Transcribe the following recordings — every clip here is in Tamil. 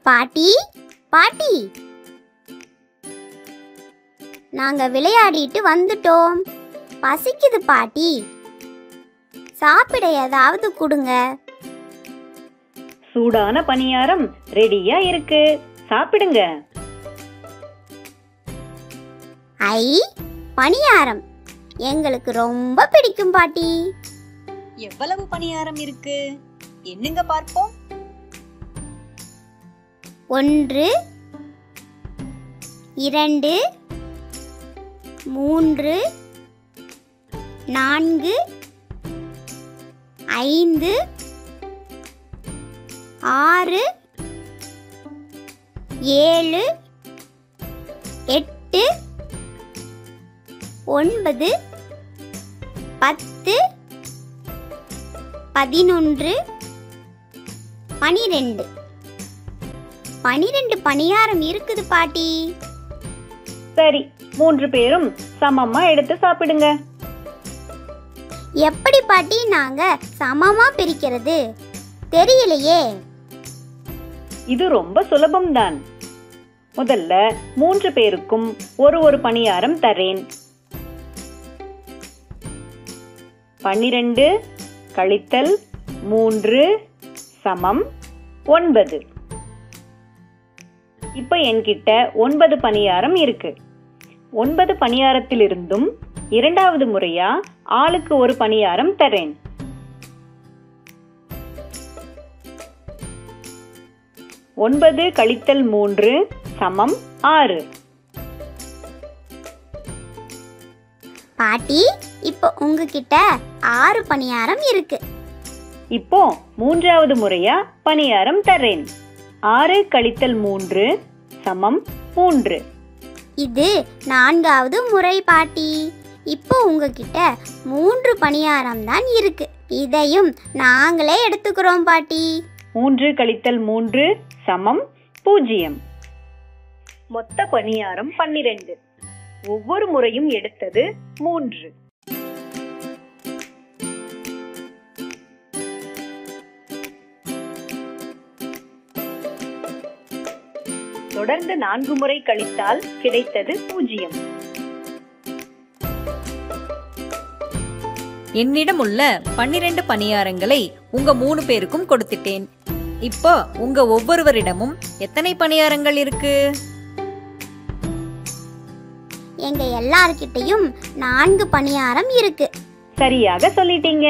பாட்டி பாட்டி நாங்க விளையாடிட்டு வந்துட்டோம் பசிக்குது பாட்டி சாப்பிட ஏதாவது கொடுங்க சூடான பணியாரம் ரெடியா இருக்கு சாப்பிடுங்க ஐ பணியாரம் எங்களுக்கு ரொம்ப பிடிக்கும் பாட்டி எவ்வளவு பணியாரம் இருக்கு என்னங்க பார்ப்போம் ஒன்று இரண்டு மூன்று நான்கு ஐந்து ஆறு ஏழு எட்டு ஒன்பது பத்து பதினொன்று பனிரெண்டு பனிரெண்டு பணியாரம் இருக்குது பாட்டி சரி மூன்று பேரும் சமமா எடுத்து சாப்பிடுங்க எப்படி பாட்டி நாங்க சமமா பிரிக்கிறது தெரியலையே இது ரொம்ப சுலபம்தான் முதல்ல மூன்று பேருக்கும் ஒரு ஒரு பணியாரம் தரேன் பன்னிரண்டு கழித்தல் மூன்று சமம் ஒன்பது இப்ப என்கிட்ட ஒன்பது பணியாரம் இருக்கு ஒன்பது பணியாரத்திலிருந்தும் இரண்டாவது முறையா ஆளுக்கு ஒரு பணியாரம் தரேன் ஒன்பது கழித்தல் மூன்று சமம் ஆறு பாட்டி இப்போ உங்ககிட்ட ஆறு பணியாரம் இருக்கு இப்போ மூன்றாவது முறையா பணியாரம் தர்றேன் ஆறு கழித்தல் மூன்று சமம் மூன்று இது நான்காவது முறை பாட்டி இப்போ உங்ககிட்ட மூன்று பணியாரம் தான் இருக்கு இதையும் நாங்களே எடுத்துக்கிறோம் பாட்டி மூன்று கழித்தல் மூன்று சமம் பூஜ்ஜியம் மொத்த பணியாரம் பன்னிரண்டு ஒவ்வொரு முறையும் எடுத்தது மூன்று தொடர்ந்து நான்கு முறை கழித்தால் கிடைத்தது பூஜ்ஜியம் என்னிடம் உள்ள பன்னிரண்டு பணியாரங்களை உங்க மூணு பேருக்கும் கொடுத்துட்டேன் இப்போ உங்க ஒவ்வொருவரிடமும் எத்தனை பணியாரங்கள் இருக்கு எங்க எல்லார்கிட்டயும் நான்கு பணியாரம் இருக்கு சரியாக சொல்லிட்டீங்க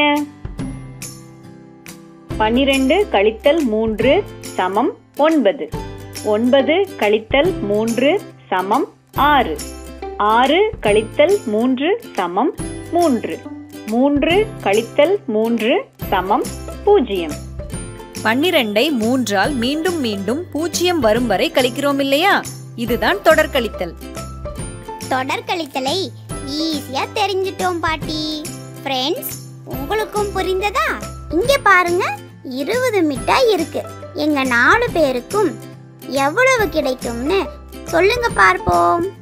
பன்னிரண்டு கழித்தல் மூன்று சமம் ஒன்பது ஒன்பது கழித்தல் மூன்று சமம் ஆறு ஆறு கழித்தல் மூன்று சமம் மூன்று மூன்று கழித்தல் மூன்று சமம் பூஜ்ஜியம் பன்னிரண்டை மூன்றால் மீண்டும் மீண்டும் பூஜ்ஜியம் வரும் வரை கழிக்கிறோம் இல்லையா இதுதான் தொடர் கழித்தல் தொடர் கழித்தலை ஈஸியா தெரிஞ்சிட்டோம் பாட்டி ஃப்ரெண்ட்ஸ் உங்களுக்கும் புரிந்ததா இங்க பாருங்க இருபது மிட்டாய் இருக்கு எங்க நாலு பேருக்கும் எவ்வளவு கிடைக்கும்னு சொல்லுங்க பார்ப்போம்